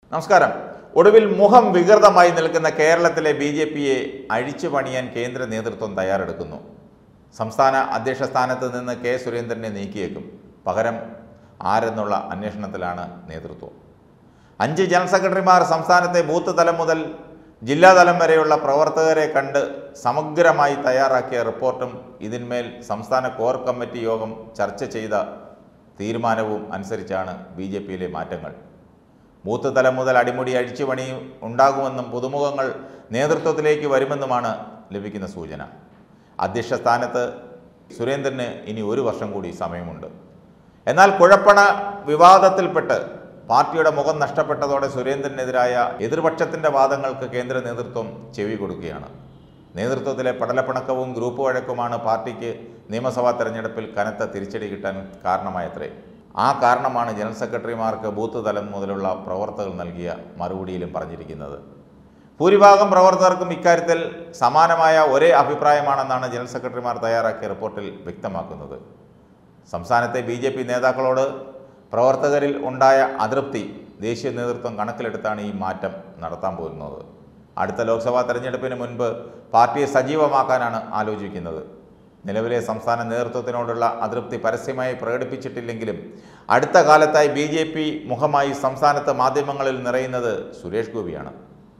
നമസ്കാരം ഒടുവിൽ മുഖം വികൃതമായി നിൽക്കുന്ന കേരളത്തിലെ ബി ജെ പിയെ അഴിച്ചു പണിയാൻ കേന്ദ്ര നേതൃത്വം തയ്യാറെടുക്കുന്നു സംസ്ഥാന അധ്യക്ഷ സ്ഥാനത്ത് നിന്ന് കെ സുരേന്ദ്രനെ നീക്കിയേക്കും പകരം ആരെന്നുള്ള അന്വേഷണത്തിലാണ് നേതൃത്വം അഞ്ച് ജനറൽ സെക്രട്ടറിമാർ സംസ്ഥാനത്തെ ബൂത്ത് തലം മുതൽ ജില്ലാതലം വരെയുള്ള പ്രവർത്തകരെ കണ്ട് സമഗ്രമായി തയ്യാറാക്കിയ റിപ്പോർട്ടും ഇതിന്മേൽ സംസ്ഥാന കോർ കമ്മിറ്റി യോഗം ചർച്ച ചെയ്ത തീരുമാനവും അനുസരിച്ചാണ് ബി ജെ പിയിലെ മാറ്റങ്ങൾ ബൂത്ത് തലം മുതൽ അടിമുടി അഴിച്ചുപണി ഉണ്ടാകുമെന്നും പുതുമുഖങ്ങൾ നേതൃത്വത്തിലേക്ക് വരുമെന്നുമാണ് ലഭിക്കുന്ന സൂചന അധ്യക്ഷ സ്ഥാനത്ത് സുരേന്ദ്രന് ഇനി ഒരു വർഷം കൂടി സമയമുണ്ട് എന്നാൽ കുഴപ്പണ വിവാദത്തിൽപ്പെട്ട് പാർട്ടിയുടെ മുഖം നഷ്ടപ്പെട്ടതോടെ സുരേന്ദ്രനെതിരായ എതിർപക്ഷത്തിൻ്റെ വാദങ്ങൾക്ക് കേന്ദ്ര നേതൃത്വം ചെവി കൊടുക്കുകയാണ് നേതൃത്വത്തിലെ പടലപ്പിണക്കവും ഗ്രൂപ്പ് വഴക്കുമാണ് പാർട്ടിക്ക് നിയമസഭാ തെരഞ്ഞെടുപ്പിൽ കനത്ത തിരിച്ചടി കിട്ടാൻ കാരണമായത്രേ ആ കാരണമാണ് ജനറൽ സെക്രട്ടറിമാർക്ക് ബൂത്ത് തലം മുതലുള്ള പ്രവർത്തകർ നൽകിയ മറുപടിയിലും പറഞ്ഞിരിക്കുന്നത് ഭൂരിഭാഗം പ്രവർത്തകർക്കും ഇക്കാര്യത്തിൽ സമാനമായ ഒരേ അഭിപ്രായമാണെന്നാണ് ജനറൽ സെക്രട്ടറിമാർ തയ്യാറാക്കിയ റിപ്പോർട്ടിൽ വ്യക്തമാക്കുന്നത് സംസ്ഥാനത്തെ ബി ജെ പി നേതാക്കളോട് പ്രവർത്തകരിൽ ഉണ്ടായ അതൃപ്തി ദേശീയ നേതൃത്വം കണക്കിലെടുത്താണ് ഈ മാറ്റം നടത്താൻ പോകുന്നത് അടുത്ത ലോക്സഭാ തെരഞ്ഞെടുപ്പിന് മുൻപ് പാർട്ടിയെ സജീവമാക്കാനാണ് ആലോചിക്കുന്നത് നിലവിലെ സംസ്ഥാന നേതൃത്വത്തിനോടുള്ള അതൃപ്തി പരസ്യമായി പ്രകടിപ്പിച്ചിട്ടില്ലെങ്കിലും അടുത്ത കാലത്തായി ബി ജെ പി മുഖമായി സംസ്ഥാനത്ത് മാധ്യമങ്ങളിൽ നിറയുന്നത് സുരേഷ് ഗോപിയാണ്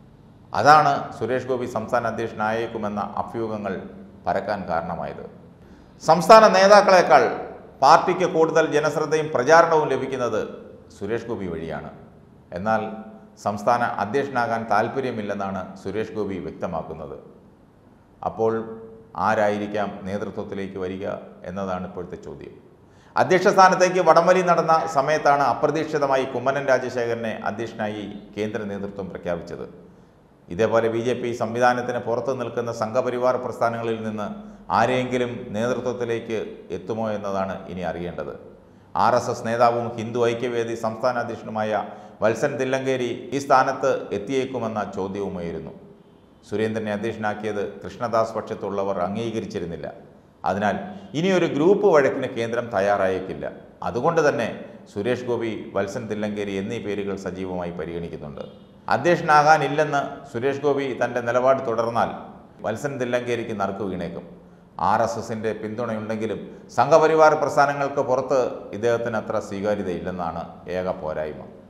അതാണ് സുരേഷ് ഗോപി സംസ്ഥാന അധ്യക്ഷനായേക്കുമെന്ന അഭ്യൂഹങ്ങൾ പരക്കാൻ കാരണമായത് സംസ്ഥാന നേതാക്കളെക്കാൾ പാർട്ടിക്ക് കൂടുതൽ ജനശ്രദ്ധയും പ്രചാരണവും ലഭിക്കുന്നത് സുരേഷ് ഗോപി വഴിയാണ് എന്നാൽ സംസ്ഥാന അധ്യക്ഷനാകാൻ താല്പര്യമില്ലെന്നാണ് സുരേഷ് ഗോപി വ്യക്തമാക്കുന്നത് അപ്പോൾ ആരായിരിക്കാം നേതൃത്വത്തിലേക്ക് വരിക എന്നതാണ് ഇപ്പോഴത്തെ ചോദ്യം അധ്യക്ഷ സ്ഥാനത്തേക്ക് വടംവലി നടന്ന സമയത്താണ് അപ്രതീക്ഷിതമായി കുമ്മനം രാജശേഖരനെ അധ്യക്ഷനായി കേന്ദ്ര നേതൃത്വം പ്രഖ്യാപിച്ചത് ഇതേപോലെ ബി ജെ പി സംവിധാനത്തിന് പുറത്തു നിൽക്കുന്ന സംഘപരിവാർ പ്രസ്ഥാനങ്ങളിൽ നിന്ന് ആരെയെങ്കിലും നേതൃത്വത്തിലേക്ക് എത്തുമോ എന്നതാണ് ഇനി അറിയേണ്ടത് ആർ എസ് എസ് നേതാവും ഹിന്ദു ഐക്യവേദി സംസ്ഥാന അധ്യക്ഷനുമായ വത്സൻ തില്ലങ്കേരി ഈ സ്ഥാനത്ത് എത്തിയേക്കുമെന്ന ചോദ്യവുമായിരുന്നു സുരേന്ദ്രനെ അധ്യക്ഷനാക്കിയത് കൃഷ്ണദാസ് പക്ഷത്തുള്ളവർ അംഗീകരിച്ചിരുന്നില്ല അതിനാൽ ഇനിയൊരു ഗ്രൂപ്പ് വഴക്കിന് കേന്ദ്രം തയ്യാറായേക്കില്ല അതുകൊണ്ട് തന്നെ സുരേഷ് ഗോപി വത്സൻ തില്ലങ്കേരി എന്നീ പേരുകൾ സജീവമായി പരിഗണിക്കുന്നുണ്ട് അധ്യക്ഷനാകാനില്ലെന്ന് സുരേഷ് ഗോപി തൻ്റെ നിലപാട് തുടർന്നാൽ വത്സൻ തില്ലങ്കേരിക്ക് നറുക്ക് വീണേക്കും ആർ എസ് എസിൻ്റെ പിന്തുണയുണ്ടെങ്കിലും സംഘപരിവാർ പ്രസ്ഥാനങ്ങൾക്ക് പുറത്ത് ഇദ്ദേഹത്തിന് അത്ര സ്വീകാര്യതയില്ലെന്നാണ് ഏക പോരായ്മ